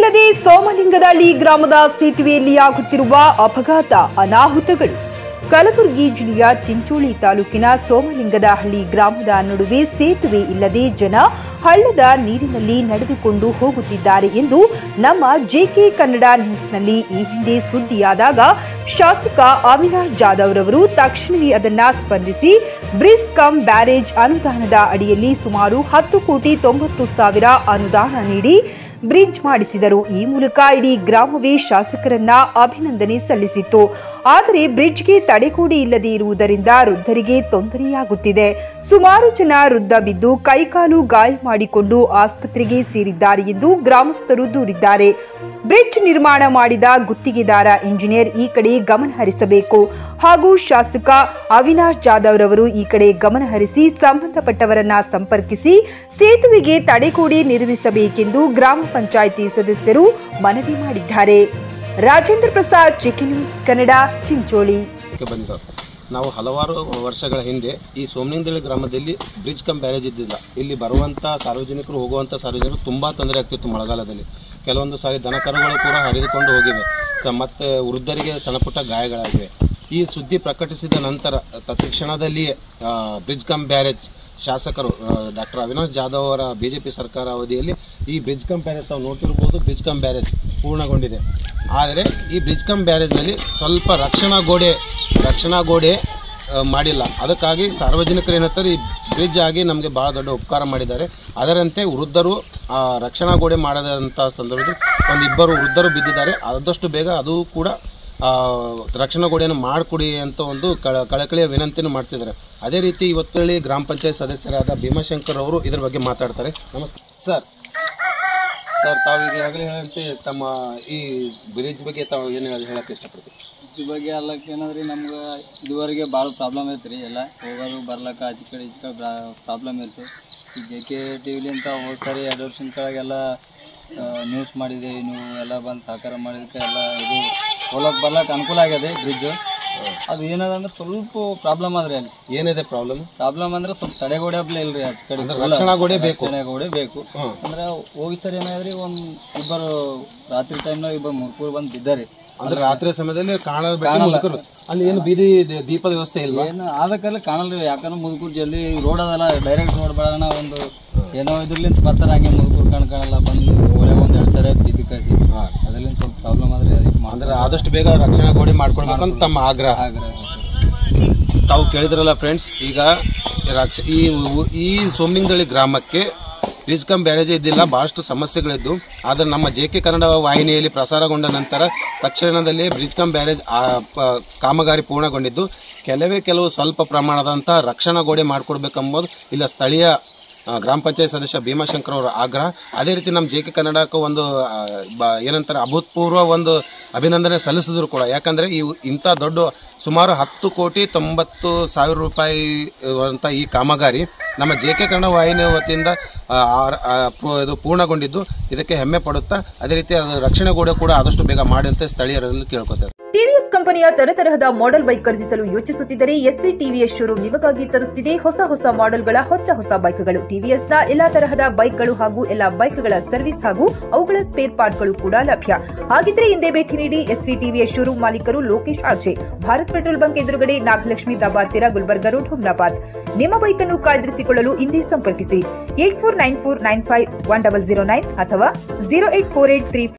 ಇಲ್ಲದೆ ಸೋಮಲಿಂಗದಹಳ್ಳಿ ಗ್ರಾಮದ ಸೇತುವೆಯಲ್ಲಿ ಆಗುತ್ತಿರುವ ಅಪಘಾತ ಅನಾಹುತಗಳು ಕಲಬುರಗಿ ಜಿಲ್ಲೆಯ ಚಿಂಚೋಳಿ ತಾಲೂಕಿನ ಸೋಮಲಿಂಗದಹಳ್ಳಿ ಗ್ರಾಮದ ನಡುವೆ ಸೇತುವೆ ಇಲ್ಲದೆ ಜನ ಹಳ್ಳದ ನೀರಿನಲ್ಲಿ ನಡೆದುಕೊಂಡು ಹೋಗುತ್ತಿದ್ದಾರೆ ಎಂದು ನಮ್ಮ ಜೆಕೆ ಕನ್ನಡ ನ್ಯೂಸ್ನಲ್ಲಿ ಈ ಹಿಂದೆ ಸುದ್ದಿಯಾದಾಗ ಶಾಸಕ ಅವಿನಾಶ್ ಜಾಧವ್ ರವರು ತಕ್ಷಣವೇ ಅದನ್ನ ಸ್ಪಂದಿಸಿ ಬ್ರಿಸ್ ಕಮ್ ಬ್ಯಾರೇಜ್ ಅನುದಾನದ ಅಡಿಯಲ್ಲಿ ಸುಮಾರು ಹತ್ತು ಕೋಟಿ ತೊಂಬತ್ತು ಸಾವಿರ ಅನುದಾನ ನೀಡಿ ಬ್ರಿಡ್ಜ್ ಮಾಡಿಸಿದರು ಈ ಮೂಲಕ ಇಡೀ ಗ್ರಾಮವೇ ಶಾಸಕರನ್ನ ಅಭಿನಂದನೆ ಸಲ್ಲಿಸಿತ್ತು ಆದರೆ ಬ್ರಿಡ್ಜ್ಗೆ ತಡೆಗೋಡೆ ಇಲ್ಲದೆ ಇರುವುದರಿಂದ ವೃದ್ಧರಿಗೆ ತೊಂದರೆಯಾಗುತ್ತಿದೆ ಸುಮಾರು ಜನ ವೃದ್ಧ ಬಿದ್ದು ಕೈಕಾಲು ಗಾಯ ಮಾಡಿಕೊಂಡು ಆಸ್ಪತ್ರೆಗೆ ಸೇರಿದ್ದಾರೆ ಎಂದು ಗ್ರಾಮಸ್ಥರು ದೂರಿದ್ದಾರೆ ಬ್ರಿಡ್ಜ್ ನಿರ್ಮಾಣ ಮಾಡಿದ ಗುತ್ತಿಗೆದಾರ ಇಂಜಿನಿಯರ್ ಈ ಕಡೆ ಗಮನ ಹರಿಸಬೇಕು ಹಾಗೂ ಶಾಸಕ ಅವಿನಾಶ್ ಜಾಧವ್ ರವರು ಈ ಕಡೆ ಗಮನ ಹರಿಸಿ ಸಂಬಂಧಪಟ್ಟವರನ್ನ ಸಂಪರ್ಕಿಸಿ ಸೇತುವೆಗೆ ತಡೆಗೋಡೆ ನಿರ್ಮಿಸಬೇಕೆಂದು ಗ್ರಾಮ ಪಂಚಾಯಿತಿ ಸದಸ್ಯರು ಮನವಿ ಮಾಡಿದ್ದಾರೆ ರಾಜೇಂದ್ರ ಪ್ರಸಾದ್ ಚಿಕಿ ನ್ಯೂಸ್ ಕನ್ನಡ ಚಿಂಚೋಳಿ ಕ್ಕೆ ಬಂದಿದ್ದು ನಾವು ಹಲವಾರು ವರ್ಷಗಳ ಹಿಂದೆ ಈ ಸೋಮನಿಂದಳಿ ಗ್ರಾಮದಲ್ಲಿ ಬ್ರಿಡ್ಜ್ ಕಮ್ ಬ್ಯಾರೇಜ್ ಇದ್ದಿಲ್ಲ ಇಲ್ಲಿ ಬರುವಂಥ ಸಾರ್ವಜನಿಕರು ಹೋಗುವಂಥ ಸಾರ್ವಜನಿಕರು ತುಂಬ ತೊಂದರೆ ಆಗ್ತಿತ್ತು ಮಳೆಗಾಲದಲ್ಲಿ ಕೆಲವೊಂದು ಸಾರಿ ದನಕರುಗಳು ಕೂಡ ಹರಿದುಕೊಂಡು ಹೋಗಿವೆ ಸ ಮತ್ತು ವೃದ್ಧರಿಗೆ ಸಣ್ಣ ಪುಟ್ಟ ಗಾಯಗಳಾಗಿವೆ ಈ ಸುದ್ದಿ ಪ್ರಕಟಿಸಿದ ನಂತರ ತತ್ಕ್ಷಣದಲ್ಲಿಯೇ ಬ್ರಿಡ್ಜ್ ಕಮ್ ಬ್ಯಾರೇಜ್ ಶಾಸಕರು ಡಾಕ್ಟರ್ ಅವಿನಾಶ್ ಜಾಧವ್ ಅವರ ಬಿ ಜೆ ಪಿ ಸರ್ಕಾರ ಅವಧಿಯಲ್ಲಿ ಈ ಬ್ರಿಡ್ಜ್ ಕಮ್ ಬ್ಯಾರೇಜ್ ತಾವು ನೋಡ್ತಿರ್ಬೋದು ಬ್ರಿಡ್ಜ್ ಕಮ್ ಬ್ಯಾರೇಜ್ ಪೂರ್ಣಗೊಂಡಿದೆ ಆದರೆ ಈ ಬ್ರಿಡ್ಜ್ ಕಮ್ ಬ್ಯಾರೇಜ್ನಲ್ಲಿ ಸ್ವಲ್ಪ ರಕ್ಷಣಾ ಗೋಡೆ ರಕ್ಷಣಾ ಗೋಡೆ ಆ, ಮಾಡಿಲ್ಲ ಅದಕ್ಕಾಗಿ ಸಾರ್ವಜನಿಕರು ಏನಂತಾರೆ ಈ ಬ್ರಿಡ್ಜ್ ಆಗಿ ನಮಗೆ ಭಾಳ ದೊಡ್ಡ ಉಪಕಾರ ಮಾಡಿದ್ದಾರೆ ಅದರಂತೆ ವೃದ್ಧರು ಆ ರಕ್ಷಣಾ ಗೋಡೆ ಮಾಡದಂಥ ಸಂದರ್ಭದಲ್ಲಿ ಒಂದಿಬ್ಬರು ವೃದ್ಧರು ಬಿದ್ದಿದ್ದಾರೆ ಆದಷ್ಟು ಬೇಗ ಅದು ಕೂಡ ಆ, ರಕ್ಷಣಾ ಗೋಡೆಯನ್ನು ಮಾಡಿಕೊಡಿ ಅಂತ ಒಂದು ಕಳ ಕಳಕಳಿಯ ವಿನಂತಿಯನ್ನು ಮಾಡ್ತಿದ್ದಾರೆ ಅದೇ ರೀತಿ ಇವತ್ತೇಳಿ ಗ್ರಾಮ ಪಂಚಾಯತ್ ಸದಸ್ಯರಾದ ಭೀಮಾಶಂಕರ್ ಅವರು ಇದ್ರ ಬಗ್ಗೆ ಮಾತಾಡ್ತಾರೆ ನಮಸ್ತೆ ಸರ್ ಸರ್ ತಾವು ಈಗಾಗಲೇ ಹೇಳಂತೆ ತಮ್ಮ ಈ ಬ್ರಿಡ್ಜ್ ಬಗ್ಗೆ ತಾವು ಏನು ಹೇಳಕ್ಕೆ ಇಷ್ಟಪಡ್ತೀವಿ ಇದ್ರ ಬಗ್ಗೆ ಅಲ್ಲಕ್ಕೆ ಏನಂದ್ರೆ ನಮ್ಗೆ ಇದುವರೆಗೆ ಭಾಳ ಪ್ರಾಬ್ಲಮ್ ಐತೆ ರೀ ಎಲ್ಲ ಹೋಗೋದು ಬರ್ಲಕ್ಕ ಆಚೆ ಕಡೆ ಈಚೆ ಕಡೆ ಪ್ರಾಬ್ಲಮ್ ಇತ್ತು ಈ ಜೆ ಕೆ ಟಿ ವಿಲಿ ಅಂತ ಹೋದ ಸಾರಿ ಎರಡು ವರ್ಷದ ಕೆಳಗೆಲ್ಲ ನ್ಯೂಸ್ ಮಾಡಿದೆ ನೀವು ಎಲ್ಲ ಬಂದು ಸಹಕಾರ ಮಾಡಿದಕ್ಕೆ ಎಲ್ಲ ಇದು ಹೋಲಕ್ಕೆ ಬರ್ಲಕ್ಕೆ ಅನುಕೂಲ ಆಗಿದೆ ಬ್ರಿಡ್ಜ್ ಅದು ಏನದ ಅಂದ್ರೆ ಸ್ವಲ್ಪ ಪ್ರಾಬ್ಲಮ್ ಆದ್ರೆ ಅಲ್ಲಿ ಏನಿದೆ ಪ್ರಾಬ್ಲಮ್ ಪ್ರಾಬ್ಲಮ್ ಅಂದ್ರೆ ಸ್ವಲ್ಪ ತಡೆಗೋಡೆ ಹಬ್ಲ ಇಲ್ರಿ ಆಚೆ ಕಡೆ ರಕ್ಷಣಾ ಗೋಡೆ ಬೇಕು ಗೋಡೆ ಬೇಕು ಹ್ಮ್. ಅಂದ್ರೆ ಹೋಗಿ ಸರಿ ಏನಾದ್ರಿ ಒಂದ್ ಇಬ್ಬರು ರಾತ್ರಿ ಟೈಮ್ನಾಗ ಇಬ್ಬರು ಮುರ್ಕೂರು ಬಂದು ಬಿದ್ದಾರಿ ಅಂದ್ರೆ ರಾತ್ರಿ ಸಮಯದಲ್ಲಿ ಕಾಣಲ್ಲ ಅಲ್ಲಿ ಏನು ಬೀದಿ ದ- ದೀಪದ ವ್ಯವಸ್ಥೆ ಇಲ್ವಾ ಏನು ಆದಕ್ಕೆಲ್ಲ ಕಾಣಲ್ರಿ ಯಾಕಂದ್ರೆ ಮುದುಕೂರು ಜಲ್ದಿ ರೋಡ್ ಅದಲ್ಲ ಡೈರೆಕ್ಟ್ ರೋಡ್ ಬೇಡ ಒಂದು ಏನೋ ಇದ್ರಲಿಂತ ಬರ್ತಾರೆ ಹಂಗೆ ಮುದುಕೂರು ಕಣ್ ಕಾಣಲ್ಲ ಬಂದು ಒಳ್ಳೆ ಒಂದ್ ಎರಡು ಸರಿ ಬಿದ್ದು ಕಸಿ ಅದರಿಂದ ಸ್ವಲ್ಪ ಪ್ರಾಬ್ಲಮ್ ಆದ್ರೆ ಅದಕ್ಕೆ ಅಂದ್ರೆ ಆದಷ್ಟು ಬೇಗ ರಕ್ಷಣಾ ಗೋಡೆ ಮಾಡ್ಕೊಳ್ಬೇಕಂತ ತಮ್ಮ ಆಗ್ರಹ ಆಗ್ರಹ ತಾವು ಕೇಳಿದ್ರಲ್ಲ ಫ್ರೆಂಡ್ಸ್ ಈಗ ರಕ್ಷ ಈ ಊ- ಈ ಸೋಮಲಿಂಗಳಿ ಗ್ರಾಮಕ್ಕೆ ಬ್ರಿಡ್ಜ್ ಕಮ್ ಬ್ಯಾರೇಜ್ ಇದ್ದಿಲ್ಲ ಬಹಳಷ್ಟು ಸಮಸ್ಯೆಗಳಿದ್ದು ಆದರೆ ನಮ್ಮ ಜೆ ಕೆ ಕನ್ನಡ ವಾಹಿನಿಯಲ್ಲಿ ಪ್ರಸಾರಗೊಂಡ ನಂತರ ತಕ್ಷಣದಲ್ಲಿ ಬ್ರಿಡ್ಜ್ ಕಮ್ ಬ್ಯಾರೇಜ್ ಆ, ಪ- ಕಾಮಗಾರಿ ಪೂರ್ಣಗೊಂಡಿದ್ದು ಕೆಲವೇ ಕೆಲವು ಸ್ವಲ್ಪ ಪ್ರಮಾಣದಂಥ ರಕ್ಷಣಾ ಗೋಡೆ ಮಾಡಿಕೊಡ್ಬೇಕೆಂಬುದು ಇಲ್ಲ ಸ್ಥಳೀಯ ಆ, ಗ್ರಾಮ ಪಂಚಾಯತ್ ಸದಸ್ಯ ಭೀಮಾಶಂಕರ್ ಅವರ ಆಗ್ರಹ ಅದೇ ರೀತಿ ನಮ್ಮ ಜೆ ಕೆ ಕನ್ನಡಕ್ಕೆ ಒಂದು ಆ, ಬ- ಏನಂತಾರೆ ಅಭೂತಪೂರ್ವ ಒಂದು ಅಭಿನಂದನೆ ಸಲ್ಲಿಸಿದ್ರು ಕೂಡ ಯಾಕಂದ್ರೆ ಈ ಇಂಥ ದೊಡ್ಡ ಸುಮಾರು ಹತ್ತು ಕೋಟಿ ತೊಂಬತ್ತು ಸಾವಿರ ರೂಪಾಯಿ ಅಂತ ಈ ಕಾಮಗಾರಿ ನಮ್ಮ ಜೆ ಕೆ ಕನ್ನಡ ವಾಹಿನಿ ವತಿಯಿಂದ ಆ, ಆ- ಆ, ಪೂ- ಇದು ಪೂರ್ಣಗೊಂಡಿದ್ದು ಇದಕ್ಕೆ ಹೆಮ್ಮೆ ಪಡುತ್ತಾ ಅದೇ ರೀತಿ ಅದು ರಕ್ಷಣೆ ಕೂಡ ಕೂಡ ಆದಷ್ಟು ಬೇಗ ಮಾಡಿ ಅಂತ ಸ್ಥಳೀಯರಲ್ಲಿ ಕೇಳ್ಕೊತಾರೆ ಟಿವಿಎಸ್ ಕಂಪನಿಯ ತರತರಹದ ಮಾಡೆಲ್ ಬೈಕ್ ಖರೀದಿಸಲು ಯೋಚಿಸುತ್ತಿದ್ದರೆ ಎಸ್ವಿ ಟಿವಿಎಸ್ ಶೋರೂಮ್ ನಿಮಗಾಗಿ ತರುತ್ತಿದೆ ಹೊಸ ಹೊಸ ಮಾಡೆಲ್ಗಳ ಹೊಸ ಹೊಸ ಬೈಕ್ಗಳು ಟಿವಿಎಸ್ನ ಎಲ್ಲಾ ತರಹದ ಬೈಕ್ಗಳು ಹಾಗೂ ಎಲ್ಲಾ ಬೈಕ್ಗಳ ಸರ್ವಿಸ್ ಹಾಗೂ ಅವುಗಳ ಸ್ಪೇರ್ ಪಾರ್ಟ್ಗಳು ಕೂಡ ಲಭ್ಯ ಹಾಗಿದ್ರೆ ಹಿಂದೆ ಭೇಟಿ ನೀಡಿ ಎಸ್ವಿ ಟಿವಿಎಸ್ ಶೋರೂಮ್ ಮಾಲೀಕರು Lokesh RJ Bharat petrol bunk ಎದುರುಗಡೆ ನಾಗಲಕ್ಷ್ಮಿ ದಾಬಾ ಹತ್ತಿರ ಗುಲ್ಬರ್ಗ ರೋಡ್ ಹುಮ್ನಾಬಾದ್ ನಿಮ್ಮ ಬೈಕ್ ಅನ್ನು ಕಾಯ್ದಿರಿಸಿಕೊಳ್ಳಲು ಹಿಂದೆ ಸಂಪರ್ಕಿಸಿ eight four nine four nine five one double zero nine ಅಥವಾ zero eight four eight three